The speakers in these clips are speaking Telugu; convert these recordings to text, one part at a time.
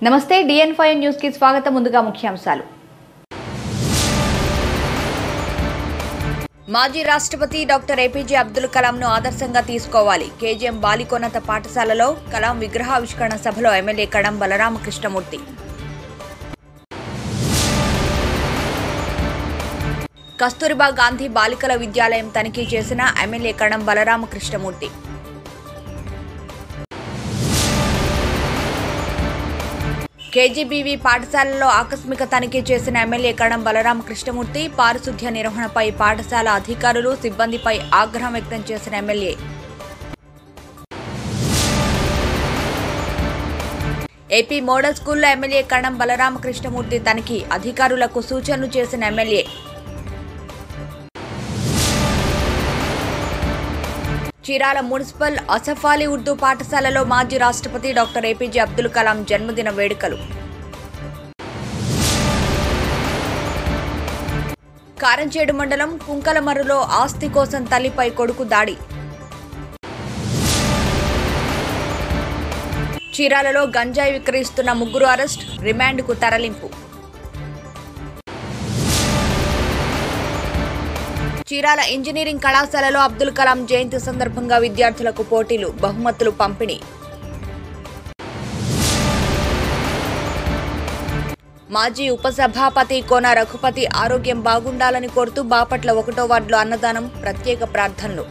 నమస్తే డిఎన్ ఫైవ్ న్యూస్ కి స్వాగతం ముందుగా ముఖ్యాంశాలు మాజీ రాష్ట్రపతి డాక్టర్ ఏపీజే అబ్దుల్ కలాంను ఆదర్శంగా తీసుకోవాలి కేజీఎం బాలికోన్నత పాఠశాలలో కలాం విగ్రహావిష్కరణ సభలో ఎమ్మెల్యే కడం బలరామకృష్ణమూర్తి కస్తూరిబా గాంధీ బాలికల విద్యాలయం తనిఖీ చేసిన ఎమ్మెల్యే కడం బలరామకృష్ణమూర్తి కేజీబీవీ పాఠశాలలో ఆకస్మిక తనిఖీ చేసిన ఎమ్మెల్యే కడం బలరామ కృష్ణమూర్తి పారిశుద్ధ్య నిర్వహణపై పాఠశాల అధికారులు సిబ్బందిపై ఆగ్రహం వ్యక్తం చేసిన ఎమ్మెల్యే ఏపీ మోడల్ స్కూల్లో ఎమ్మెల్యే కణం బలరామ కృష్ణమూర్తి తనిఖీ అధికారులకు సూచనలు చేసిన ఎమ్మెల్యే చీరాల మున్సిపల్ అసఫాలి ఉర్దూ పాఠశాలలో మాజీ రాష్ట్రపతి డాక్టర్ ఏపీజే అబ్దుల్ కలాం జన్మదిన వేడుకలు కారంచేడు మండలం కుంకలమర్రులో ఆస్తి కోసం తల్లిపై కొడుకు దాడి చీరాలలో గంజాయి విక్రయిస్తున్న ముగ్గురు అరెస్ట్ రిమాండ్కు తరలింపు చీరాల ఇంజనీరింగ్ కళాశాలలో అబ్దుల్ కలాం జయంతి సందర్భంగా విద్యార్థులకు పోటీలు బహుమతులు పంపిణీ మాజీ ఉపసభాపతి కోన రఘుపతి ఆరోగ్యం బాగుండాలని కోరుతూ బాపట్ల ఒకటో వార్డులో అన్నదానం ప్రత్యేక ప్రార్థనలు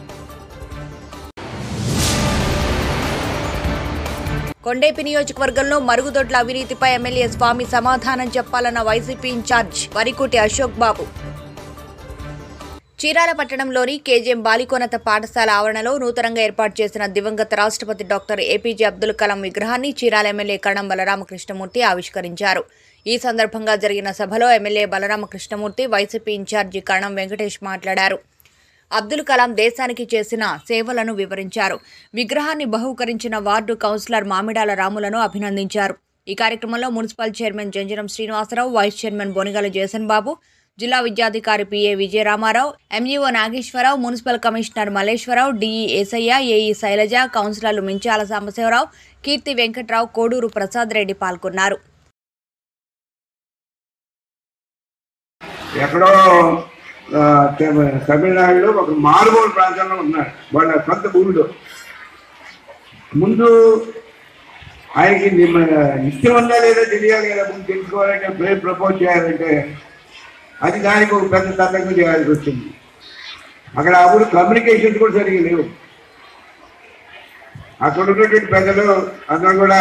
కొండేపి నియోజకవర్గంలో మరుగుదొడ్ల అవినీతిపై ఎమ్మెల్యే స్వామి సమాధానం చెప్పాలన్న వైసీపీ ఇన్ఛార్జ్ వరికుటి అశోక్ బాబు చీరాల పట్టణంలోని కేజీఎం బాలికోన్నత పాఠశాల ఆవరణలో నూతనంగా ఏర్పాటు చేసిన దివంగత రాష్ట్రపతి డాక్టర్ ఏపీజే అబ్దుల్ కలాం విగ్రహాన్ని చీరాల ఎమ్మెల్యే కణం బలరామకృష్ణమూర్తి ఆవిష్కరించారు ఈ సందర్భంగా జరిగిన సభలో ఎమ్మెల్యే బలరామకృష్ణమూర్తి వైసీపీ ఇన్ఛార్జి కణం వెంకటేష్ మాట్లాడారు అబ్దుల్ కలాం దేశానికి చేసిన సేవలను వివరించారు విగ్రహాన్ని బహూకరించిన వార్డు కౌన్సిలర్ మామిడాల రాములను అభినందించారు ఈ కార్యక్రమంలో municipal chairman Janjaram Srinivasarao vice chairman Bonigala Jason Babu జిల్లా విద్యాధికారి PA Vijayaramarao MEO Nageswararao municipal commissioner Malleswararao DE Esayya AE Sailaja కౌన్సిలర్లు మించాల సాంబశివరావు కీర్తి వెంకట్రావు కోడూరు ప్రసాద్ రెడ్డి పాల్గొన్నారు ఎక్కడో ఆ, తమి- తమిళనాడులో ఒక మారుమూల ప్రాంతంలో ఉన్నాడు వాళ్ళ సొంత ఊళ్ళో ముందు ఆయనకి నిమ్మ- ఇష్టం ఉందా లేదా తెలియాలి కదా ముందు తెలుసుకోవాలంటే పేరు ప్రపోజ్ చేయాలంటే అది దానికి ఒక పెద్ద తండకం చేయాల్సి వచ్చింది అక్కడ అప్పుడు కమ్యూనికేషన్స్ కూడా సరిగ్గా లేవు అక్కడ ఉన్నటువంటి పెద్దలు అందరూ కూడా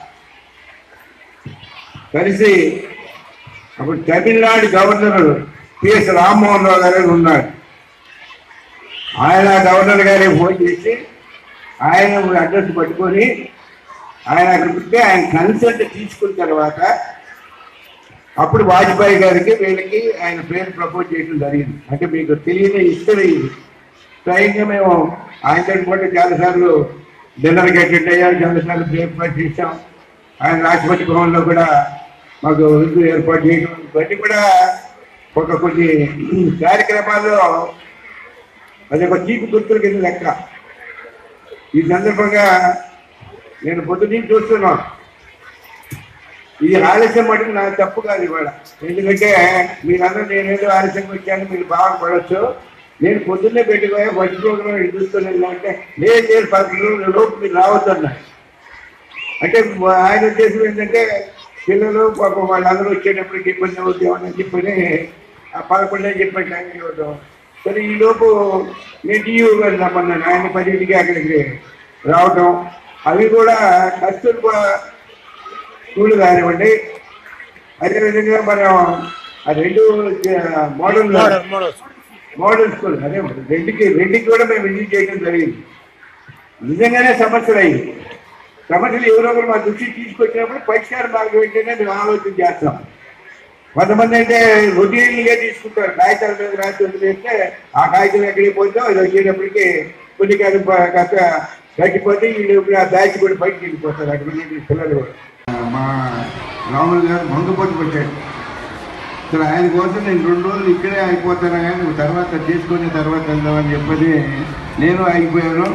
కలిసి అప్పుడు తమిళనాడు గవర్నర్ పిఎస్ రామ్మోహన్ రావు గారు అని ఉన్నాడు ఆయన గవర్నర్ గారికి ఫోన్ చేసి ఆయన అడ్రస్ పట్టుకొని ఆయన అక్కడికి ఉంటే ఆయన కన్సల్ట్ తీసుకున్న తర్వాత అప్పుడు వాజ్పేయి గారికి వీళ్ళకి ఆయన పేరు ప్రపోజ్ చేయడం జరిగింది అంటే మీకు తెలియని హిస్టరీ స్వయంగా మేము ఆయనతో పాటు చాలాసార్లు డిన్నర్కి అటెండ్ అయ్యాం చాలాసార్లు బ్రేక్ఫాస్ట్ చేసాం ఆయన రాష్ట్రపతి భవన్లో కూడా మాకు విందు ఏర్పాటు చేయడం ఇవన్నీ కూడా ఒక కొన్ని కార్యక్రమాల్లో అది ఒక చీపు గుర్తుల కింద లెక్క ఈ సందర్భంగా నేను పొద్దున్నీ చూస్తున్నాను ఇది ఆలస్యం మటుకు నాకు తప్పు కాదు ఇవాళ ఎందుకంటే మీరందరూ నేనేదో ఆలస్యంగా వచ్చాను మీరు బాగుపడవచ్చు నేను పొద్దున్నే పెట్టుకోయా ఫస్ట్ ప్రోగ్రామ్ చూస్తున్నాను అంటే లేదు లేదు పది రోజుల లోపు మీరు రావద్దన్నా అంటే ఆయన ఉద్దేశం ఏంటంటే పిల్లలు పాపం వాళ్ళందరూ వచ్చేటప్పటికి ఇబ్బంది అవుతామని చెప్పని ఆ పదకొండే చెప్పి టైం ఇవ్వడం సరే ఈ లోపు నేను టీవీ గారు రమ్మన్నాను ఆయన పదింటికి అక్కడికి రావటం అవి కూడా కస్తూర్బా స్కూల్ కానివ్వండి అదేవిధంగా మనం ఆ రెండు ఆ, మోడల్ మోడల్ స్కూల్ అదే రెండుకి రెండుకి కూడా మేము విజిట్ చేయడం జరిగింది నిజంగానే సమస్యలు అయ్యి సమస్యలు ఎవరో ఒకరు మా దృష్టికి తీసుకొచ్చినప్పుడు పరిష్కార మార్గం ఏంటనే మేము ఆలోచన చేస్తాం కొంతమంది అయితే రొటీన్గా తీసుకుంటారు కాగితాల మీద రాసి వదిలేస్తే ఆ కాగితం ఎక్కడికి పోతే అది వచ్చేటప్పటికి కొన్ని కాదు కాస్త గట్టిపోతే వీళ్ళు ఇప్పుడు ఆ బ్యాచ్ కూడా బయటకు వెళ్ళిపోతారు అక్కడ ఉన్నటువంటి పిల్లలు కూడా మా రాములు గారు మందుపోటు పెట్టాడు సరే ఆయన కోసం నేను రెండు రోజులు ఇక్కడే అయిపోతాను కానీ నువ్వు తర్వాత చేసుకుని తర్వాత వెళ్దామని చెప్పని నేను అయిపోయాను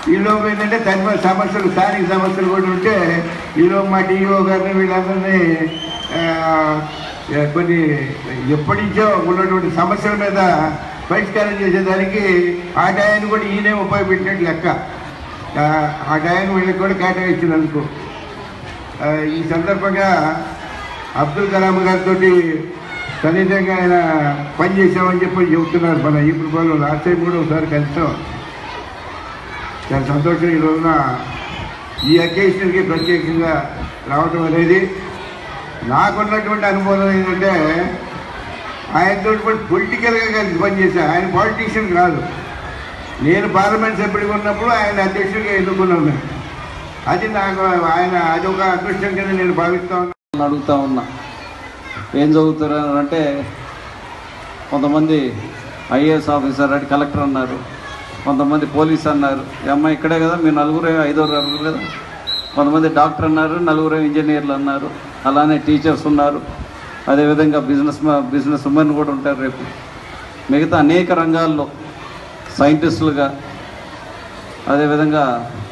ఈలోపు ఏంటంటే తదిపరి సమస్యలు స్థానిక సమస్యలు కూడా ఉంటే ఈలోపు మా డిఓ గారిని వీళ్ళందరినీ ఆ, కొన్ని ఎప్పటి నుంచో ఉన్నటువంటి సమస్యల మీద పరిష్కారం చేసేదానికి ఆ టయాన్ని కూడా ఈయనే ఉపయోగపెట్టినట్టు లెక్క ఆ, ఆ టయాన్ని వీళ్ళకి కూడా కేటాయించినందుకు ఆ, ఈ సందర్భంగా అబ్దుల్ కలాం గారితో సన్నిహితంగా ఆయన పనిచేసామని చెప్పి చెబుతున్నారు మన ఇప్పుడు వాళ్ళు లాస్ట్ టైం కూడా ఒకసారి కలిసాం చాలా సంతోషం ఈ రోజున ఈ అకేషన్కి ప్రత్యేకంగా రావటం అనేది నాకున్నటువంటి అనుభవం ఏంటంటే ఆయనతో కూడా పొలిటికల్గా కలిసి పనిచేశాను ఆయన పాలిటీషియన్ కాదు నేను పార్లమెంట్ సభ్యుడిగా ఉన్నప్పుడు ఆయన అధ్యక్షుడిగా ఎన్నుకున్నాను నేను అది నాకు ఆయన అది ఒక అదృష్టం కింద నేను భావిస్తా ఉన్నాను అని అడుగుతా ఉన్నా ఏం చదువుతున్నారు అంటే కొంతమంది ఐఏఎస్ ఆఫీసర్ అంటే కలెక్టర్ అన్నారు కొంతమంది పోలీస్ అన్నారు ఈ అమ్మాయి ఇక్కడే కదా మీరు నలుగురే ఐదో నలుగురు కదా కొంతమంది డాక్టర్ అన్నారు నలుగురు ఇంజనీర్లు అన్నారు అలానే టీచర్స్ ఉన్నారు అదేవిధంగా బిజినెస్ బిజినెస్ ఉమెన్ కూడా ఉంటారు రేపు మిగతా అనేక రంగాల్లో సైంటిస్టులుగా అదేవిధంగా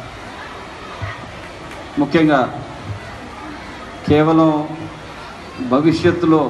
ముఖ్యంగా కేవలం భవిష్యత్తులో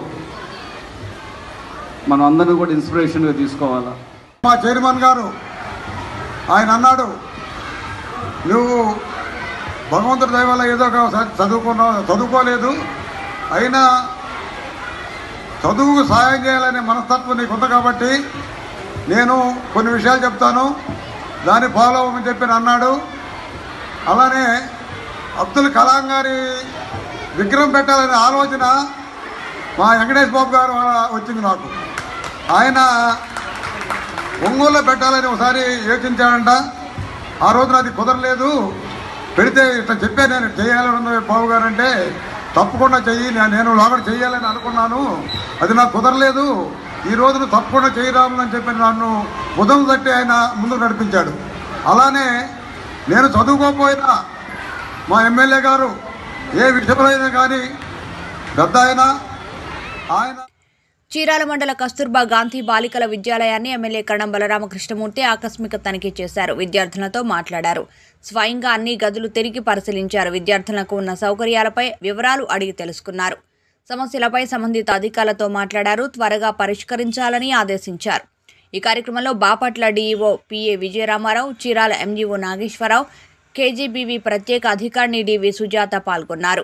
మనం అందరం కూడా ఇన్స్పిరేషన్గా తీసుకోవాలా మా చైర్మన్ గారు ఆయన అన్నాడు నువ్వు భగవంతుడి దయ వల్ల ఏదో ఒక స- చదువుకున్నావు చదువుకోలేదు అయినా చదువుకు సాయం చేయాలనే మనస్తత్వం నీకు ఉంది కాబట్టి నేను కొన్ని విషయాలు చెప్తాను దాన్ని ఫాలో అవ్వమని చెప్పి అన్నాడు అలానే అబ్దుల్ కలాం గారి విగ్రహం పెట్టాలనే ఆలోచన మా వెంకటేష్ బాబు గారు వచ్చింది నాకు ఆయన ఒంగోలులో పెట్టాలని ఒకసారి యోచించాడంట ఆ రోజున అది కుదరలేదు పెడితే ఇట్లా చెప్పాను నేను చేయాలని ఉంది బాబు గారు అంటే తప్పకుండా చెయ్యి నేను- నేను లోపల చెయ్యాలని అనుకున్నాను అది నాకు కుదరలేదు ఈ రోజున తప్పకుండా చేయరాము అని చెప్పి నన్ను ఉదయం తట్టి ఆయన ముందుకు నడిపించాడు అలానే నేను చదువుకోకపోయినా మా ఎమ్మెల్యే గారు ఏ విషయంలో అయినా కానీ పెద్ద ఆయన ఆయన చీరాల మండల కస్తూర్బా గాంధీ బాలికల విద్యాలయాన్ని ఎమ్మెల్యే కరణం బలరామకృష్ణమూర్తి ఆకస్మిక తనిఖీ చేశారు విద్యార్థులతో మాట్లాడారు స్వయంగా అన్ని గదులు తిరిగి పరిశీలించారు విద్యార్థులకు ఉన్న సౌకర్యాలపై వివరాలు అడిగి తెలుసుకున్నారు సమస్యలపై సంబంధిత అధికారులతో మాట్లాడారు త్వరగా పరిష్కరించాలని ఆదేశించారు ఈ కార్యక్రమంలో Bapatla DEO PA Vijayaramarao Chirala MGO Nageswararao KGBV ప్రత్యేక అధికారిని డివి సుజాత పాల్గొన్నారు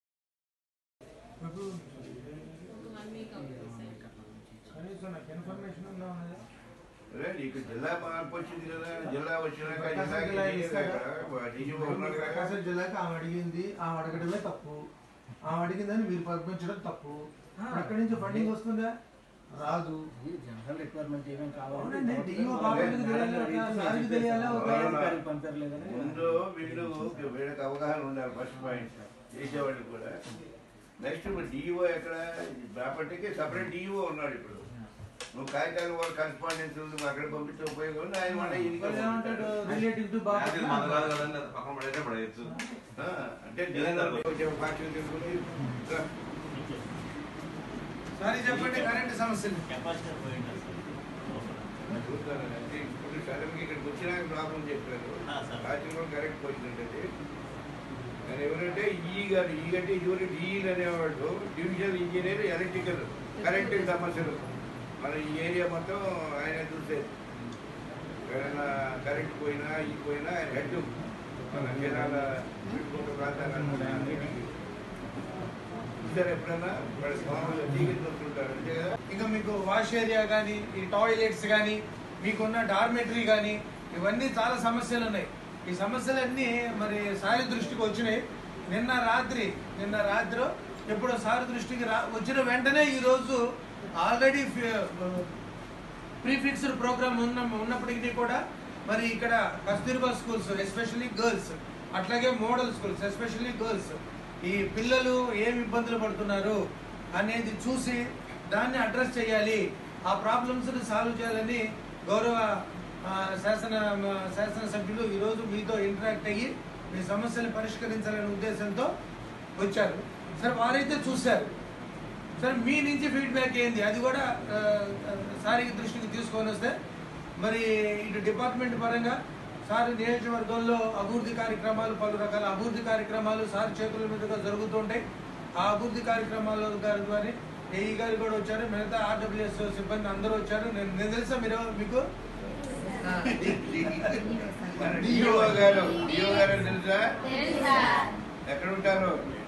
నీకు జిల్లా మార్పు వచ్చింది కదా జిల్లా వచ్చినాక జిల్లాకి ప్రకాశం జిల్లాకి ఆమె అడిగింది ఆమె అడగడమే తప్పు ఆమె అడిగిందని మీరు పంపించడం తప్పు ఇప్పుడు అక్కడి నుంచి ఫండింగ్ వస్తుందా రాదు జనరల్ రిక్వైర్మెంట్ ఏమేం కావాలి అవునండి, DO కాబట్టి తెలియాలి, ఒక సార్కి తెలియాలి, ఒక అధికారికి పంపర్లేదని ముందు వీళ్ళు వీళ్ళకి అవగాహన ఉండాలి ఫస్ట్ పాయింట్ చేసేవాళ్ళకి కూడా నెక్స్ట్ డిఈఓ ఎక్కడ ప్రాపర్టీకి సపరేట్ డిఈఓ ఉన్నాడు ఇప్పుడు నువ్వు కాగితాలు వాళ్ళ కరెస్పాండెన్స్ ఉంది అక్కడ పంపించే ఉపయోగం ఉంది ఆయన మళ్ళీ ఈయనకి వాళ్ళు ఏమంటాడు రిలేటివ్ టు బాగా ఆ, అంటే నేను కొంచెం పార్టీ తీసుకుని రా. సారీ చెప్పండి కరెంట్ సమస్యలు చూస్తాను అంటే ఇప్పుడు సడన్గా ఇక్కడికి వచ్చినాక ప్రాబ్లం చెప్పారు రాత్రి కూడా కరెక్ట్ క్వశ్చన్ అంటే ఆయన ఎవరంటే ఈ గారు ఈ అంటే యూనిట్ ఈలు అనేవాడు డివిజనల్ ఇంజనీర్ ఎలక్ట్రికల్ కరెంట్ సమస్యలు మన ఈ ఏరియా మొత్తం ఆయన చూసేది ఏదైనా కరెంట్ పోయినా ఈ పోయినా ఆయన హెడ్ మన జనాల చుట్టుపక్కల ప్రాంతాలన్నిటికీ చూసారు ఎప్పుడన్నా వాళ్ళ స్వాములు తీగి చూస్తుంటారు అంతే కదా ఇంకా మీకు వాష్ ఏరియా కానీ ఈ టాయిలెట్స్ కానీ మీకున్న డార్మెటరీ కానీ ఇవన్నీ చాలా సమస్యలు ఉన్నాయి ఈ సమస్యలన్నీ మరి సారి దృష్టికి వచ్చినాయి నిన్న రాత్రి నిన్న రాత్రి ఎప్పుడో సారి దృష్టికి రా వచ్చిన వెంటనే ఈరోజు ఆల్రెడీ ప్రీఫిక్స్డ్ ప్రోగ్రామ్ ఉన్న ఉన్నప్పటికీ కూడా మరి ఇక్కడ కస్తూర్బా స్కూల్స్ ఎస్పెషల్లీ గర్ల్స్ అట్లాగే మోడల్ స్కూల్స్ ఎస్పెషల్లీ గర్ల్స్ ఈ పిల్లలు ఏమి ఇబ్బందులు పడుతున్నారు అనేది చూసి దాన్ని అడ్రస్ చేయాలి ఆ ప్రాబ్లమ్స్ని సాల్వ్ చేయాలని గౌరవ ఆ, శాసన ఆ, శాసనసభ్యులు ఈరోజు మీతో ఇంటరాక్ట్ అయ్యి మీ సమస్యలు పరిష్కరించాలనే ఉద్దేశంతో వచ్చారు సరే వారైతే చూశారు సరే మీ నుంచి ఫీడ్బ్యాక్ ఏంది అది కూడా ఆ, ఆ, సారీ దృష్టికి తీసుకొని వస్తే మరి ఇటు డిపార్ట్మెంట్ పరంగా సార్ నియోజకవర్గంలో అభివృద్ధి కార్యక్రమాలు పలు రకాల అభివృద్ధి కార్యక్రమాలు సార్ చేతుల మీదుగా జరుగుతుంటాయి ఆ అభివృద్ధి కార్యక్రమాల గారి ద్వారా ఏఈ గారు కూడా వచ్చారు మిగతా ఆర్డబ్ల్యూఎస్ సిబ్బంది అందరూ వచ్చారు నేను నేను తెలుసా మీరు మీకు డిఓ గారు డిఓ గారు అని తెలుసా ఎక్కడ ఉంటారు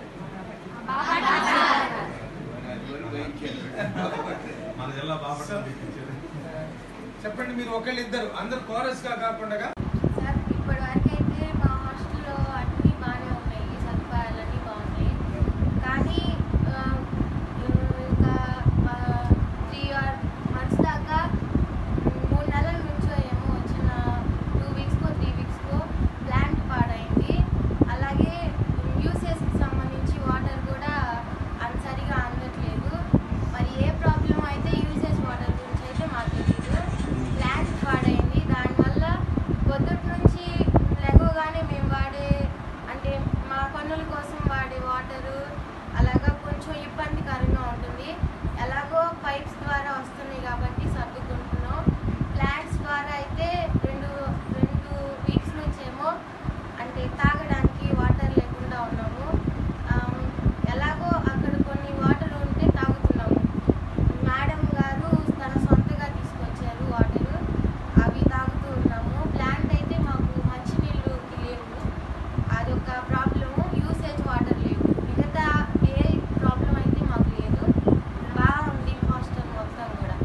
అది వరకు వేయించారు. మన జిల్లా బాపట్ల చెప్పండి మీరు ఒకళ్ళు ఇద్దరు అందరు కోరస్ గా కాకుండా సార్ ఇప్పటి వరకు అయితే మా హాస్టల్లో అన్నీ బాగానే ఉన్నాయి సదుపాయాలన్నీ బాగున్నాయి కానీ ఆ, ఇంకా త్రీ ఆర్ మంత్స్ దాకా మూడు నెలల నుంచో ఏమో వచ్చిన టూ వీక్స్కో త్రీ వీక్స్కో ప్లాంట్ పాడైంది అలాగే యూసేజ్కి సంబంధించి వాటర్ కూడా అది సరిగా అందట్లేదు మరి ఏ ప్రాబ్లం అయితే యూసేజ్ వాటర్ గురించి అయితే మాకు తెలియదు ప్లాంట్ పాడైంది దానివల్ల పొద్దుటి నుంచి లెగవగానే మేము వాడే అంటే మా పనుల కోసం వాడే వాటరు అలాగా కొంచెం ఇబ్బందికరంగా ఉంటుంది ఎలాగో పైప్స్ ద్వారా వస్తున్నాయి కాబట్టి సర్దుకుంటున్నాం ప్లాంట్స్ ద్వారా అయితే రెండు రెండు వీక్స్ నుంచేమో అంటే తాగడానికి వాటర్ లేకుండా ఉన్నాము ఆమ్, ఎలాగో అక్కడ కొన్ని వాటర్ ఉంటే తాగుతున్నాము మేడం గారు తన సొంతగా తీసుకొచ్చారు వాటర్ అవి తాగుతూ ఉన్నాము ప్లాంట్ అయితే మాకు మంచినీళ్ళు లేవు అదొక ప్రాబ్లము యూసేజ్ వాటర్ లేవు మిగతా ఏ ప్రాబ్లం అయితే మాకు లేదు బాగుంది హాస్టల్ మొత్తం కూడా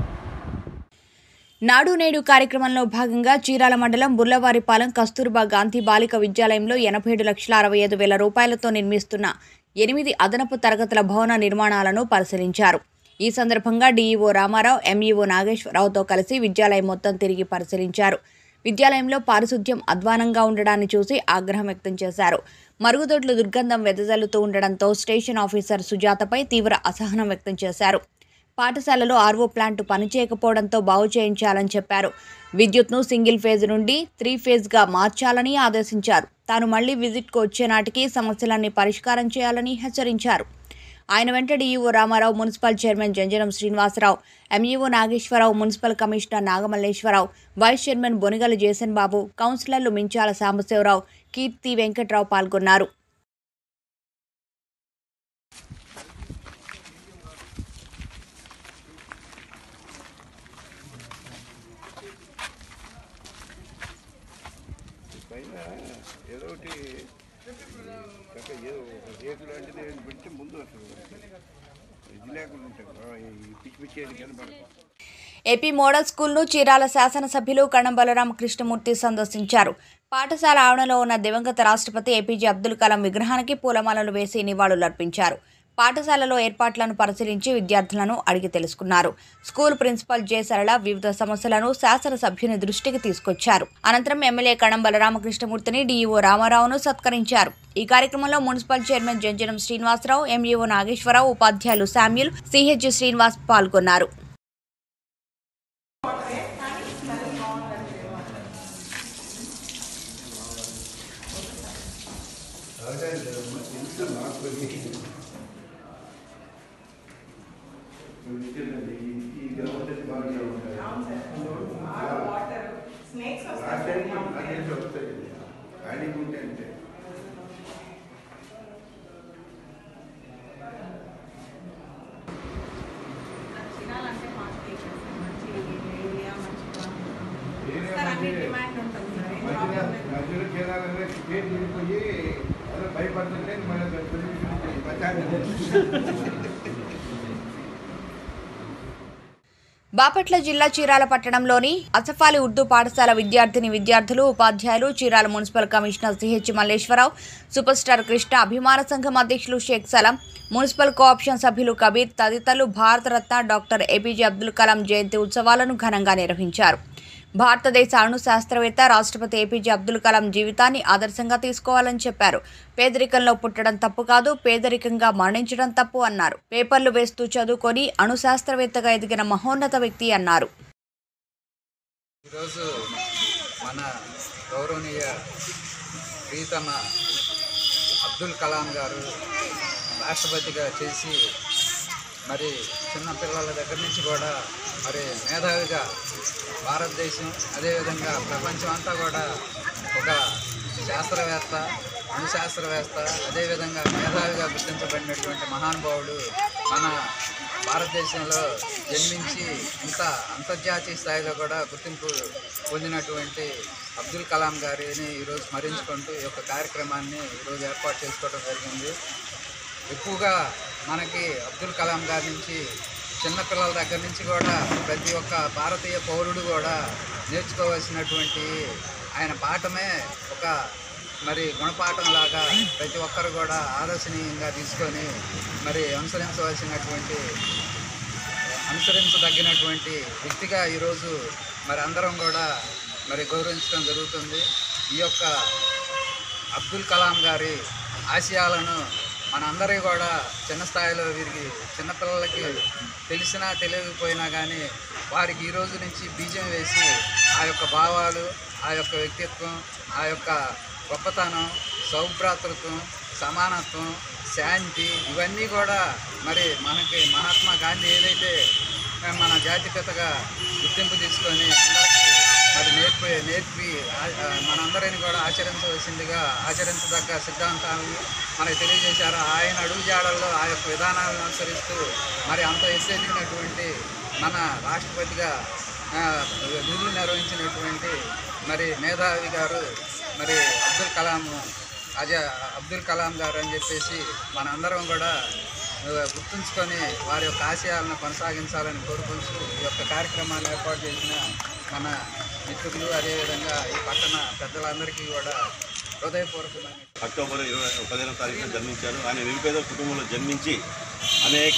నాడు నేడు కార్యక్రమంలో భాగంగా చీరాల మండలం బుర్లవారిపాలెం కస్తూర్బా గాంధీ బాలిక విద్యాలయంలో ఎనభై ఏడు లక్షల అరవై ఐదు వేల రూపాయలతో నిర్మిస్తున్న ఎనిమిది అదనపు తరగతుల భవన నిర్మాణాలను పరిశీలించారు ఈ సందర్భంగా డీఈఓ రామారావు ఎంఈఓ నాగేశ్వరరావుతో కలిసి విద్యాలయం మొత్తం తిరిగి పరిశీలించారు విద్యాలయంలో పారిశుద్ధ్యం అధ్వానంగా ఉండడాన్ని చూసి ఆగ్రహం వ్యక్తం చేశారు మరుగుదొడ్లు దుర్గంధం వెదజల్లుతూ ఉండడంతో స్టేషన్ ఆఫీసర్ సుజాతపై తీవ్ర అసహనం వ్యక్తం చేశారు పాఠశాలలో ఆర్వో ప్లాంట్ పనిచేయకపోవడంతో బాగు చేయించాలని చెప్పారు విద్యుత్ను సింగిల్ ఫేజ్ నుండి త్రీ ఫేజ్గా మార్చాలని ఆదేశించారు తాను మళ్లీ విజిట్కు వచ్చే నాటికి సమస్యలన్నీ పరిష్కారం చేయాలని హెచ్చరించారు ఆయన వెంట DEO Ramarao municipal chairman Janjanam Srinivasarao MEO Nageswararao municipal commissioner Nagamalleswararao vice chairman Bonigala Jason Babu కౌన్సిలర్లు మించాల సాంబశివరావు కీర్తి వెంకట్రావు పాల్గొన్నారు పైన ఏదో ఒకటి చక్క ఏదో ఒక రేకు లాంటిది ఏదైనా పెడితే ముందు అసలు ఇది లేకుండా ఉంటుంది ఈ పిచ్చి పిచ్చి ఏది కనపడదు ఏపీ మోడల్ స్కూల్ను చీరాల శాసనసభ్యులు కణం బలరామ కృష్ణమూర్తి సందర్శించారు పాఠశాల ఆవరణలో ఉన్న దివంగత రాష్ట్రపతి ఏపీజే అబ్దుల్ కలాం విగ్రహానికి పూలమాలలు వేసి నివాళులర్పించారు పాఠశాలలో ఏర్పాట్లను పరిశీలించి విద్యార్థులను అడిగి తెలుసుకున్నారు స్కూల్ ప్రిన్సిపల్ జె సరళ వివిధ సమస్యలను శాసనసభ్యుని దృష్టికి తీసుకొచ్చారు అనంతరం ఎమ్మెల్యే కణం బలరామకృష్ణమూర్తిని డీఈఓ రామారావును సత్కరించారు ఈ కార్యక్రమంలో municipal chairman Janjanam Srinivasarao MEO Nageswararao ఉపాధ్యాయులు శామ్యుల్ సిహెచ్ శ్రీనివాస్ పాల్గొన్నారు ఖాళీగా ఉంటే అంతే తినాలంటే మాకు టేస్ట్ మంచి ఏరియా మంచి సార్ అన్ని డిమాండ్ ఉంటుంది సార్ ఏం మధ్యలో ప్రాబ్లం లేదు మధ్యలో చేరాలంటే పేరు తిరిగిపోయి అదే భయపడుతుంటే మళ్ళీ బచాలి బాపట్ల జిల్లా చీరాల పట్టణంలోని అసఫాలి ఉర్దూ పాఠశాల విద్యార్థిని విద్యార్థులు ఉపాధ్యాయులు Chirala municipal commissioner CH Malleswararao super star Krishna అభిమాన సంఘం అధ్యక్షులు షేక్ సలం మున్సిపల్ కోఆప్షన్ సభ్యులు కబీర్ తదితరులు భారతరత్న డాక్టర్ ఏపీజే అబ్దుల్ కలాం జయంతి ఉత్సవాలను ఘనంగా నిర్వహించారు భారతదేశ అణు శాస్త్రవేత్త రాష్ట్రపతి ఏపీజే అబ్దుల్ కలాం జీవితాన్ని ఆదర్శంగా తీసుకోవాలని చెప్పారు పేదరికంలో పుట్టడం తప్పు కాదు పేదరికంగా మరణించడం తప్పు అన్నారు పేపర్లు వేస్తూ చదువుకొని అణు శాస్త్రవేత్తగా ఎదిగిన మహోన్నత వ్యక్తి అన్నారు ఈరోజు మన గౌరవనీయ ప్రీతమ అబ్దుల్ కలాం గారు రాష్ట్రపతిగా చేసి మరి చిన్న పిల్లల దగ్గర నుంచి కూడా మరి మేధావిగా భారతదేశం అదేవిధంగా ప్రపంచం అంతా కూడా ఒక శాస్త్రవేత్త అణుశాస్త్రవేత్త అదేవిధంగా మేధావిగా గుర్తించబడినటువంటి మహానుభావుడు మన భారతదేశంలో జన్మించి ఇంత అంతర్జాతీయ స్థాయిలో కూడా గుర్తింపు పొందినటువంటి అబ్దుల్ కలాం గారిని ఈరోజు స్మరించుకుంటూ ఈ యొక్క కార్యక్రమాన్ని ఈరోజు ఏర్పాటు చేసుకోవడం జరిగింది ఎక్కువగా మనకి అబ్దుల్ కలాం గారి నుంచి చిన్నపిల్లల దగ్గర నుంచి కూడా ప్రతి ఒక్క భారతీయ పౌరుడు కూడా నేర్చుకోవాల్సినటువంటి ఆయన పాఠమే ఒక మరి గుణపాఠం లాగా ప్రతి ఒక్కరు కూడా ఆదర్శనీయంగా తీసుకొని మరి అనుసరించవలసినటువంటి అనుసరించదగినటువంటి వ్యక్తిగా ఈరోజు మరి అందరం కూడా మరి గౌరవించడం జరుగుతుంది ఈ యొక్క అబ్దుల్ కలాం గారి ఆశయాలను మనందరి కూడా చిన్న స్థాయిలో వీరికి చిన్నపిల్లలకి తెలిసినా తెలియకపోయినా కానీ వారికి ఈ రోజు నుంచి బీజం వేసి ఆ యొక్క భావాలు ఆ యొక్క వ్యక్తిత్వం ఆ యొక్క గొప్పతనం సౌభ్రాతృత్వం సమానత్వం శాంతి ఇవన్నీ కూడా మరి మనకి మహాత్మా గాంధీ ఏదైతే మన జాతిపితగా గుర్తింపు తీసుకొని అందరికీ మరి నేర్పి నేర్పి ఆ- ఆ మనందరిని కూడా ఆచరించవలసిందిగా ఆచరించదగ్గ సిద్ధాంతాలను మనకు తెలియజేశారు ఆయన అడుగుజాడల్లో ఆ యొక్క విధానాలను అనుసరిస్తూ మరి అంత ఎత్తెదిగినటువంటి మన రాష్ట్రపతిగా ఆ, విధులు నిర్వహించినటువంటి మరి మేధావి గారు మరి అబ్దుల్ కలాం అజ అబ్దుల్ కలాం గారు అని చెప్పేసి మనందరం కూడా ఆ, గుర్తుంచుకొని వారి యొక్క ఆశయాలను కొనసాగించాలని కోరుకుంటూ ఈ యొక్క కార్యక్రమాన్ని ఏర్పాటు చేసిన మన మిత్రులు అదేవిధంగా ఈ పట్టణ పెద్దలందరికీ కూడా హృదయపూర్వకమైన అక్టోబర్ ఇరవై పదిహేనవ తారీఖున జన్మించారు ఆయన నిరుపేద కుటుంబంలో జన్మించి అనేక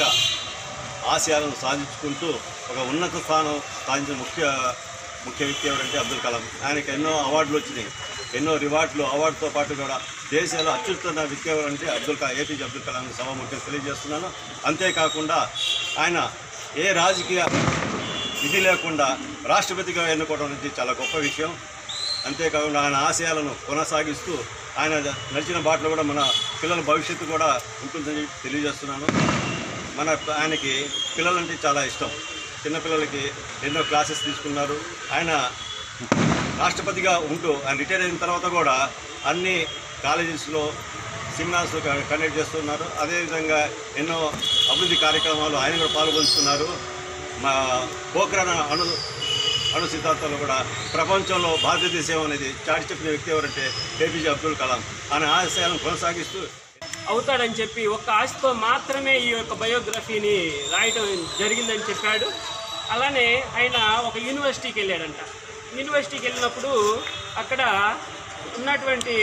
ఆశయాలను సాధించుకుంటూ ఒక ఉన్నత స్థానం సాధించిన ముఖ్య ముఖ్య వ్యక్తి ఎవరంటే అబ్దుల్ కలాం ఆయనకి ఎన్నో అవార్డులు వచ్చినాయి ఎన్నో రివార్డులు అవార్డుతో పాటు కూడా దేశంలో అత్యుత్తమ వ్యక్తి ఎవరంటే అబ్దుల్ కలాం ఏపీజే అబ్దుల్ కలాం సభాముఖ్యంగా తెలియజేస్తున్నాను అంతేకాకుండా ఆయన ఏ రాజకీయ ఇది లేకుండా రాష్ట్రపతిగా ఎన్నుకోవడం అనేది చాలా గొప్ప విషయం అంతేకాకుండా ఆయన ఆశయాలను కొనసాగిస్తూ ఆయన నడిచిన బాటలో కూడా మన పిల్లల భవిష్యత్తు కూడా ఉంటుందని చెప్పి తెలియజేస్తున్నాను మన ఆయనకి పిల్లలంటే చాలా ఇష్టం చిన్నపిల్లలకి ఎన్నో క్లాసెస్ తీసుకున్నారు ఆయన రాష్ట్రపతిగా ఉంటూ ఆయన రిటైర్ అయిన తర్వాత కూడా అన్ని కాలేజెస్లో సెమినార్స్ కండక్ట్ చేస్తున్నారు అదేవిధంగా ఎన్నో అభివృద్ధి కార్యక్రమాలు ఆయన కూడా పాల్గొంటున్నారు మా పోఖ్రాన్ అణు అణు సిద్ధాంతాలు కూడా ప్రపంచంలో భారతదేశం అనేది చాటి చెప్పిన వ్యక్తి ఎవరంటే ఏపీజే అబ్దుల్ కలాం ఆయన ఆశయాలను కొనసాగిస్తూ అవుతాడని చెప్పి ఒక్క ఆశతో మాత్రమే ఈ యొక్క బయోగ్రఫీని రాయడం జరిగిందని చెప్పాడు అలానే ఆయన ఒక యూనివర్సిటీకి వెళ్ళాడంట యూనివర్సిటీకి వెళ్ళినప్పుడు అక్కడ ఉన్నటువంటి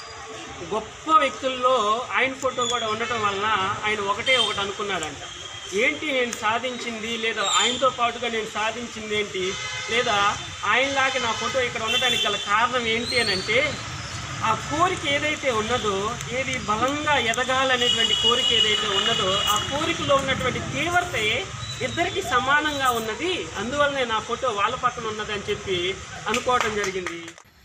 గొప్ప వ్యక్తుల్లో ఆయన ఫోటో కూడా ఉండటం వలన ఆయన ఒకటే ఒకటి అనుకున్నాడంట ఏంటి నేను సాధించింది లేదా ఆయనతో పాటుగా నేను సాధించింది ఏంటి లేదా ఆయనలాగా నా ఫోటో ఇక్కడ ఉండడానికి గల కారణం ఏంటి అని అంటే ఆ కోరిక ఏదైతే ఉన్నదో ఏది బలంగా ఎదగాలనేటువంటి కోరిక ఏదైతే ఉన్నదో ఆ కోరికలో ఉన్నటువంటి తీవ్రత ఇద్దరికి సమానంగా ఉన్నది అందువల్లనే నా ఫోటో వాళ్ళ పక్కన ఉన్నదని చెప్పి అనుకోవటం జరిగింది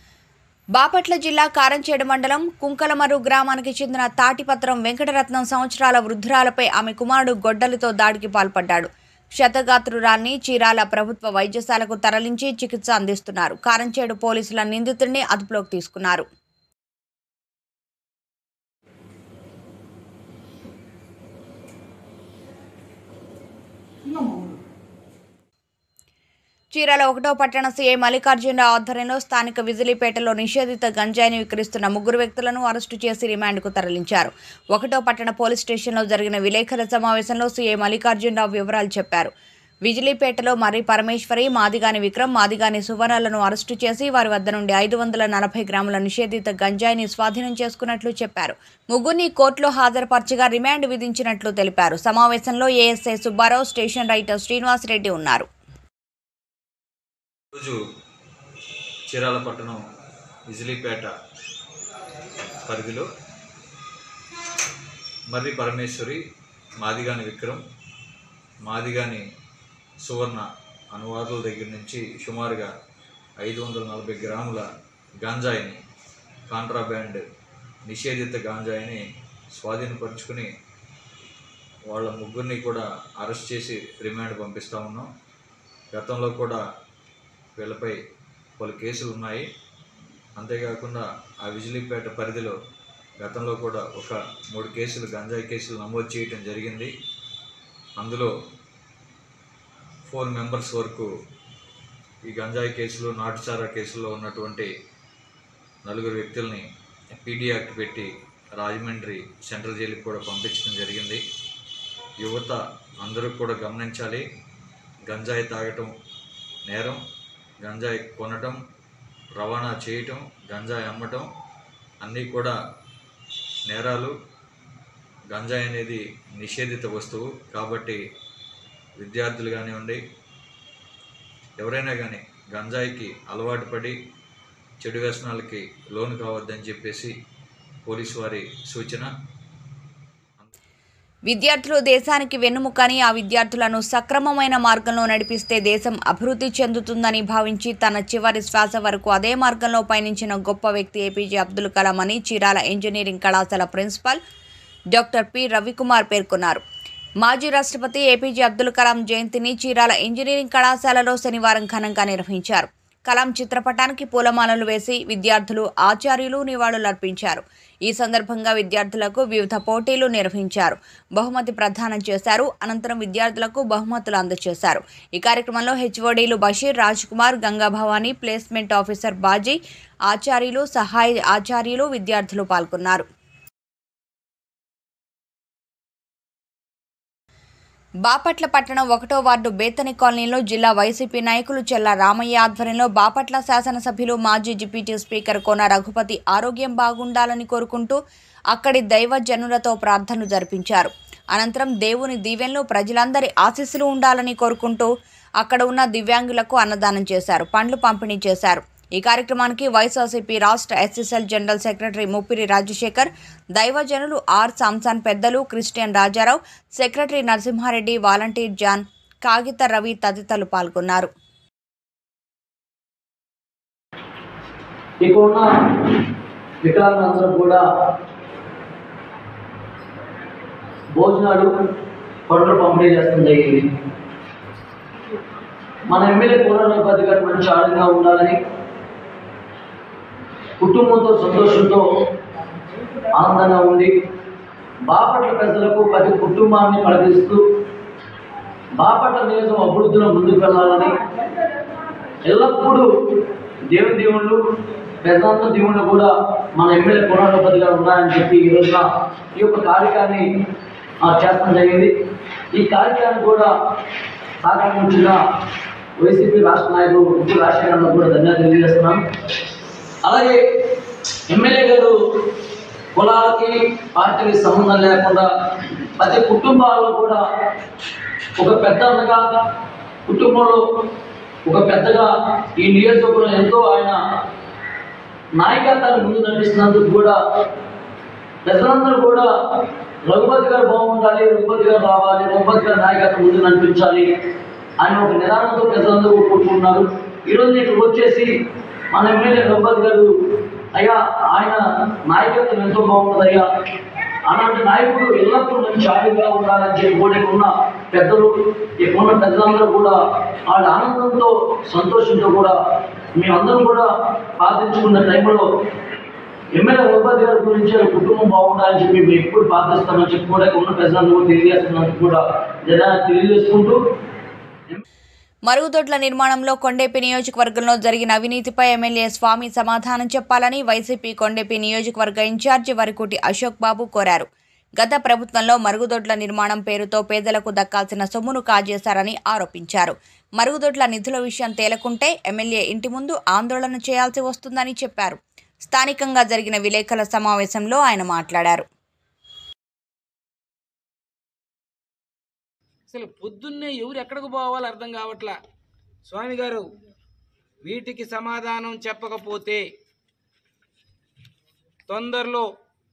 బాపట్ల జిల్లా కారంచేడు మండలం కుంకలమరు గ్రామానికి చెందిన తాటిపత్రం వెంకటరత్నం సంవత్సరాల వృద్ధురాలపై ఆమె కుమారుడు గొడ్డలితో దాడికి పాల్పడ్డాడు క్షతగాత్రురాన్ని చీరాల ప్రభుత్వ వైద్యశాలకు తరలించి చికిత్స అందిస్తున్నారు కారంచేడు పోలీసుల నిందితుడిని అదుపులోకి తీసుకున్నారు చీరాల ఒకటో పట్టణ సీఐ మల్లికార్జునరావు ఆధ్వర్యంలో స్థానిక విజిలీపేటలో నిషేధిత గంజాయిని విక్రయిస్తున్న ముగ్గురు వ్యక్తులను అరెస్టు చేసి రిమాండ్కు తరలించారు ఒకటో పట్టణ పోలీస్ స్టేషన్లో జరిగిన విలేకరుల సమావేశంలో సీఐ మల్లికార్జునరావు వివరాలు చెప్పారు విజిలీపేటలో మరి పరమేశ్వరి మాదిగాని విక్రమ్ మాదిగాని సువర్ణలను అరెస్టు చేసి వారి వద్ద నుండి ఐదు వందల నలభై గ్రాముల నిషేధిత గంజాయిని స్వాధీనం చేసుకున్నట్లు చెప్పారు ముగ్గురిని కోర్టులో హాజరుపరచగా రిమాండ్ విధించినట్లు తెలిపారు సమావేశంలో ASI Subbarao station writer Srinivas Reddy ఉన్నారు రోజు చీరాల పట్టణం విజిలీపేట పరిధిలో మర్రి పరమేశ్వరి మాదిగాని విక్రమ్ మాదిగాని సువర్ణ అనువాదుల దగ్గర నుంచి సుమారుగా ఐదు వందల నలభై గ్రాముల గాంజాయిని కాంట్రాబ్యాండ్ నిషేధిత గాంజాయిని స్వాధీనపరుచుకుని వాళ్ళ ముగ్గురిని కూడా అరెస్ట్ చేసి రిమాండ్ పంపిస్తూ ఉన్నాం గతంలో కూడా వీళ్ళపై పలు కేసులు ఉన్నాయి అంతేకాకుండా ఆ విజిలీపేట పరిధిలో గతంలో కూడా ఒక మూడు కేసులు గంజాయి కేసులు నమోదు చేయటం జరిగింది అందులో ఫోర్ మెంబర్స్ వరకు ఈ గంజాయి కేసులు నాటుసారా కేసుల్లో ఉన్నటువంటి నలుగురు వ్యక్తుల్ని పీడీ యాక్ట్ పెట్టి రాజమండ్రి సెంట్రల్ జైలుకి కూడా పంపించడం జరిగింది యువత అందరూ కూడా గమనించాలి గంజాయి తాగటం నేరం గంజాయి కొనటం రవాణా చేయటం గంజాయి అమ్మటం అన్నీ కూడా నేరాలు గంజాయి అనేది నిషేధిత వస్తువు కాబట్టి విద్యార్థులు కానివ్వండి ఎవరైనా కానీ గంజాయికి అలవాటు పడి చెడు వ్యసనాలకి లోను కావద్దని చెప్పేసి పోలీసు వారి సూచన విద్యార్థులు దేశానికి వెన్నుముకని ఆ విద్యార్థులను సక్రమమైన మార్గంలో నడిపిస్తే దేశం అభివృద్ధి చెందుతుందని భావించి తన చివరి శ్వాస వరకు అదే మార్గంలో పయనించిన గొప్ప వ్యక్తి ఏపీజే అబ్దుల్ కలాం అని చీరాల ఇంజనీరింగ్ కళాశాల ప్రిన్సిపాల్ డాక్టర్ పి రవికుమార్ పేర్కొన్నారు మాజీ రాష్ట్రపతి ఏపీజే అబ్దుల్ కలాం జయంతిని చీరాల ఇంజనీరింగ్ కళాశాలలో శనివారం ఘనంగా నిర్వహించారు కలాం చిత్రపటానికి పూలమాలలు వేసి విద్యార్థులు ఆచార్యులు నివాళులర్పించారు ఈ సందర్భంగా విద్యార్థులకు వివిధ పోటీలు నిర్వహించారు బహుమతి ప్రదానం చేశారు అనంతరం విద్యార్థులకు బహుమతులు అందజేశారు ఈ కార్యక్రమంలో హెచ్ఓడీలు బషీర్ రాజ్ కుమార్ గంగా భవానీ ప్లేస్మెంట్ ఆఫీసర్ బాజీ ఆచార్యులు సహాయ ఆచార్యులు విద్యార్థులు పాల్గొన్నారు బాపట్ల పట్టణం ఒకటో వార్డు బేతని కాలనీలో జిల్లా వైసీపీ నాయకులు చెల్ల రామయ్య ఆధ్వర్యంలో బాపట్ల శాసనసభ్యులు మాజీ డిప్యూటీ స్పీకర్ కోన రఘుపతి ఆరోగ్యం బాగుండాలని కోరుకుంటూ అక్కడి దైవజనులతో ప్రార్థనలు జరిపించారు అనంతరం దేవుని దీవెనలు ప్రజలందరి ఆశీస్సులు ఉండాలని కోరుకుంటూ అక్కడ ఉన్న దివ్యాంగులకు అన్నదానం చేశారు పండ్లు పంపిణీ చేశారు ఈ కార్యక్రమానికి వైఎస్ఆర్సీపీ రాష్ట్ర SSL general secretary Muppiri Rajasekhar దైవజనులు ఆర్ సాంసాన్ పెద్దలు Christian Rajarao secretary Narasimhareddy volunteer John Kagitha Ravi తదితరులు పాల్గొన్నారు ఇక్కడ ఉన్న వికలాంగులందరూ కూడా భోజనాలు పండ్లు పంపిణీ చేస్తుంది జరిగింది మన ఎమ్మెల్యే పూర్ణోపాధి గారు మంచి ఆనందంగా ఉండాలని కుటుంబంతో సంతోషంతో ఆనందంగా ఉండి బాపట్ల ప్రజలకు ప్రతి కుటుంబాన్ని పలకరిస్తూ బాపట్ల నియోజకం అభివృద్ధిలో ముందుకు వెళ్ళాలని ఎల్లప్పుడూ దేవుని దేవుళ్ళు పెద్దంత దేవుళ్ళు కూడా మన ఎమ్మెల్యే పునరుపతి గారు ఉన్నారని చెప్పి ఈ రోజున ఈ యొక్క కార్యక్రమాన్ని ఆ, చేస్తడం జరిగింది ఈ కార్యక్రమాన్ని కూడా సహకరించిన వైసీపీ రాష్ట్ర నాయకులు ఉప్పు రాజశేఖర్ కూడా ధన్యవాదాలు తెలియజేస్తున్నాను అలాగే ఎమ్మెల్యే గారు కులాలకి పార్టీకి సంబంధం లేకుండా ప్రతి కుటుంబాల్లో కూడా ఒక పెద్ద అన్నగా కుటుంబంలో ఒక పెద్దగా ఈ నియోజకవర్గంలో ఎంతో ఆయన నాయకత్వాన్ని ముందు నడిపిస్తున్నందుకు కూడా ప్రజలందరూ కూడా రఘుపతి గారు బాగుండాలి రఘుపతి గారు రావాలి రఘుపతి గారి నాయకత్వం ముందు నడిపించాలి అని ఒక నిదానంతో ప్రజలందరూ కోరుకుంటున్నారు ఈరోజు నేను ఇక్కడికి వచ్చేసి మన ఎమ్మెల్యే రఘుపతి గారు అయ్యా ఆయన నాయకత్వం ఎంతో బాగుంటుంది అయ్యా అలాంటి నాయకుడు ఎల్లప్పుడూ మంచి ఆయుధంగా ఉండాలని చెప్పి కూడా ఇక్కడ ఉన్న పెద్దలు ఇక్కడ ఉన్న పెద్దలందరూ కూడా వాళ్ళ ఆనందంతో సంతోషంతో కూడా మేమందరం కూడా ప్రార్థించుకున్న టైంలో ఎమ్మెల్యే రఘుపతి గారి గురించి వాళ్ళ కుటుంబం బాగుండాలని చెప్పి మేము ఎప్పుడు ప్రార్థిస్తామని చెప్పి కూడా ఇక్కడ ఉన్న ప్రజలందరూ కూడా తెలియజేస్తున్నందుకు కూడా జనాన్ని తెలియజేసుకుంటూ మరుగుదొడ్ల నిర్మాణంలో కొండేపి నియోజకవర్గంలో జరిగిన అవినీతిపై ఎమ్మెల్యే స్వామి సమాధానం చెప్పాలని వైసీపీ కొండేపి నియోజకవర్గ ఇన్ఛార్జి వరకుటి అశోక్ బాబు కోరారు గత ప్రభుత్వంలో మరుగుదొడ్ల నిర్మాణం పేరుతో పేదలకు దక్కాల్సిన సొమ్మును కాజేశారని ఆరోపించారు మరుగుదొడ్ల నిధుల విషయం తేలకుంటే ఎమ్మెల్యే ఇంటి ముందు ఆందోళన చేయాల్సి వస్తుందని చెప్పారు స్థానికంగా జరిగిన విలేకరుల సమావేశంలో ఆయన మాట్లాడారు అసలు పొద్దున్నే ఎవరు ఎక్కడికి పోవాలో అర్థం కావట్లా స్వామి గారు వీటికి సమాధానం చెప్పకపోతే తొందరలో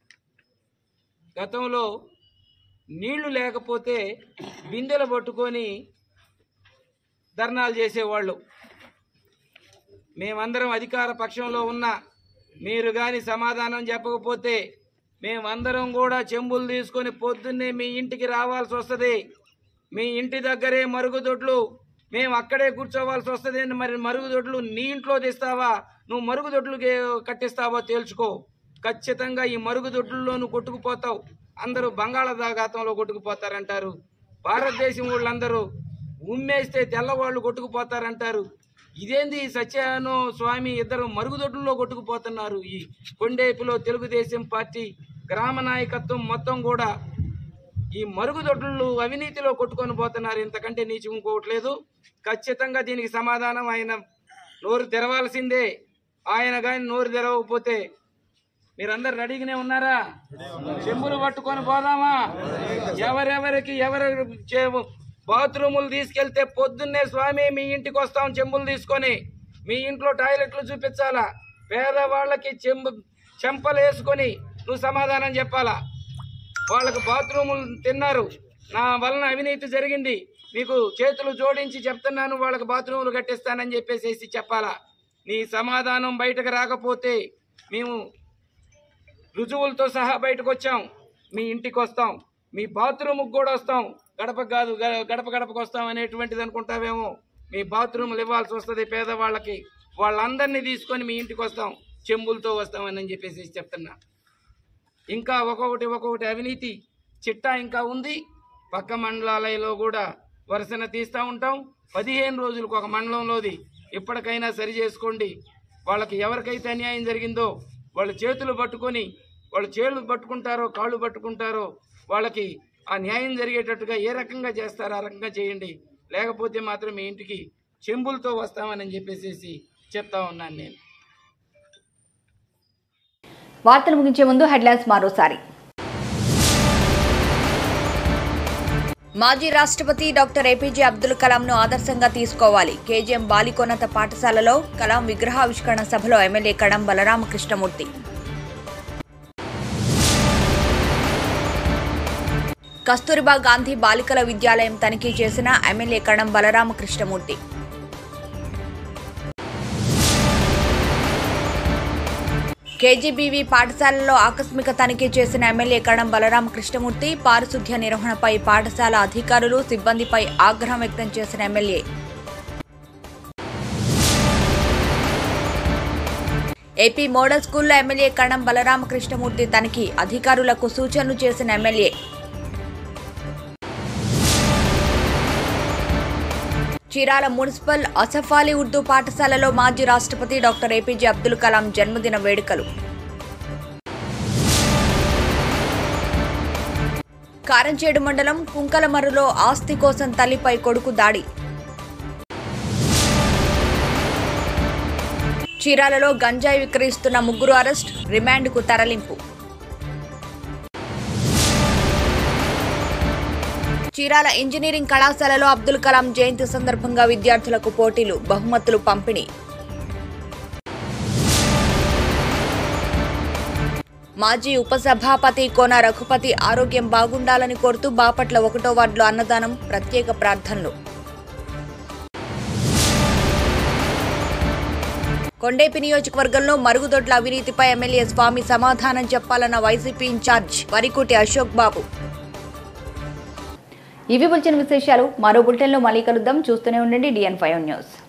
గతంలో నీళ్లు లేకపోతే బిందెలు పట్టుకొని ధర్నాలు చేసేవాళ్ళు మేమందరం అధికార పక్షంలో ఉన్న మీరు కానీ సమాధానం చెప్పకపోతే మేమందరం కూడా చెంబులు తీసుకొని పొద్దున్నే మీ ఇంటికి రావాల్సి వస్తుంది మీ ఇంటి దగ్గరే మరుగుదొడ్లు మేము అక్కడే కూర్చోవాల్సి వస్తుంది మరి మరుగుదొడ్లు నీ ఇంట్లో తెస్తావా నువ్వు మరుగుదొడ్లు గే- కట్టిస్తావో తేల్చుకో ఖచ్చితంగా ఈ మరుగుదొడ్లలో నువ్వు కొట్టుకుపోతావు అందరూ బంగాళాఖాతంలో కొట్టుకుపోతారంటారు భారతదేశం వాళ్ళందరూ ఉమ్మేస్తే తెల్లవాళ్ళు కొట్టుకుపోతారంటారు ఇదేంది ఈ సత్యాను స్వామి ఇద్దరు మరుగుదొడ్లలో కొట్టుకుపోతున్నారు ఈ కొండేపులో తెలుగుదేశం పార్టీ గ్రామ నాయకత్వం మొత్తం కూడా ఈ మరుగుదొడ్లు అవినీతిలో కొట్టుకొని పోతున్నారు ఇంతకంటే నీచి ఇంకోవట్లేదు ఖచ్చితంగా దీనికి సమాధానం ఆయన నోరు తెరవాల్సిందే ఆయన కానీ నోరు తెరవకపోతే మీరందరు రెడీగానే ఉన్నారా చెంబులు పట్టుకొని పోదామా ఎవరెవరికి ఎవరు చే- బాత్రూములు తీసుకెళ్తే పొద్దున్నే స్వామి మీ ఇంటికి వస్తాం చెంబులు తీసుకొని మీ ఇంట్లో టాయిలెట్లు చూపించాలా పేదవాళ్ళకి చెంబు చెంపలు వేసుకొని నువ్వు సమాధానం చెప్పాలా వాళ్ళకు బాత్రూములు తిన్నారు నా వలన అవినీతి జరిగింది మీకు చేతులు జోడించి చెప్తున్నాను వాళ్ళకి బాత్రూములు కట్టిస్తానని చెప్పేసి చెప్పాలా నీ సమాధానం బయటకు రాకపోతే మేము రుజువులతో సహా బయటకు వచ్చాం మీ ఇంటికి వస్తాం మీ బాత్రూమ్కి కూడా వస్తాం గడప కాదు గ- గడప గడపకు వస్తాం అనేటువంటిది అనుకుంటావేమో మీ బాత్రూములు ఇవ్వాల్సి వస్తుంది పేదవాళ్ళకి వాళ్ళందరినీ తీసుకొని మీ ఇంటికి వస్తాం చెంబులతో వస్తామని చెప్పేసి చెప్తున్నా ఇంకా ఒక్కొక్కటి ఒక్కొక్కటి అవినీతి చిట్టా ఇంకా ఉంది పక్క మండలాలలో కూడా వరుసన తీస్తూ ఉంటాం పదిహేను రోజులకు ఒక మండలంలోది ఇప్పటికైనా సరి చేసుకోండి వాళ్ళకి ఎవరికైతే అన్యాయం జరిగిందో వాళ్ళ చేతులు పట్టుకొని వాళ్ళ చేతులు పట్టుకుంటారో కాళ్ళు పట్టుకుంటారో వాళ్ళకి ఆ న్యాయం జరిగేటట్టుగా ఏ రకంగా చేస్తారో ఆ రకంగా చేయండి లేకపోతే మాత్రం మీ ఇంటికి చెంబులతో వస్తామని చెప్పేసి చెప్తా ఉన్నాను నేను వార్తలు ముగించే ముందు హెడ్లైన్స్ మరోసారి మాజీ రాష్ట్రపతి డాక్టర్ ఏపీజే అబ్దుల్ కలాంను ఆదర్శంగా తీసుకోవాలి కేజీఎం బాలికోన్నత పాఠశాలలో కలాం విగ్రహావిష్కరణ సభలో ఎమ్మెల్యే కడం బలరామకృష్ణమూర్తి కస్తూరిబా గాంధీ బాలికల విద్యాలయం తనిఖీ చేసిన ఎమ్మెల్యే కడం బలరామకృష్ణమూర్తి కేజీబీవీ పాఠశాలలో ఆకస్మిక తనిఖీ చేసిన ఎమ్మెల్యే కడం బలరామ కృష్ణమూర్తి పారిశుద్ధ్య నిర్వహణపై పాఠశాల అధికారులు సిబ్బందిపై ఆగ్రహం వ్యక్తం చేసిన ఎమ్మెల్యే ఏపీ మోడల్ స్కూల్లో ఎమ్మెల్యే కణం బలరామ కృష్ణమూర్తి తనిఖీ అధికారులకు సూచనలు చేసిన ఎమ్మెల్యే చీరాల మున్సిపల్ అసఫాలి ఉర్దూ పాఠశాలలో మాజీ రాష్ట్రపతి డాక్టర్ ఏపీజే అబ్దుల్ కలాం జన్మదిన వేడుకలు కారంచేడు మండలం కుంకలమర్రులో ఆస్తి కోసం తల్లిపై కొడుకు దాడి చీరాలలో గంజాయి విక్రయిస్తున్న ముగ్గురు అరెస్ట్ రిమాండ్కు తరలింపు చీరాల ఇంజనీరింగ్ కళాశాలలో అబ్దుల్ కలాం జయంతి సందర్భంగా విద్యార్థులకు పోటీలు బహుమతులు పంపిణీ మాజీ ఉపసభాపతి కోన రఘుపతి ఆరోగ్యం బాగుండాలని కోరుతూ బాపట్ల ఒకటో వార్డులో అన్నదానం ప్రత్యేక ప్రార్థనలు కొండేపి నియోజకవర్గంలో మరుగుదొడ్ల అవినీతిపై ఎమ్మెల్యే స్వామి సమాధానం చెప్పాలన్న వైసీపీ ఇన్ఛార్జ్ వరికుటి అశోక్ బాబు ఇవి వచ్చిన విశేషాలు మరో బులెటిన్లో మళ్ళీ కలుద్దాం చూస్తూనే ఉండండి డిఎన్ ఫైవ్ న్యూస్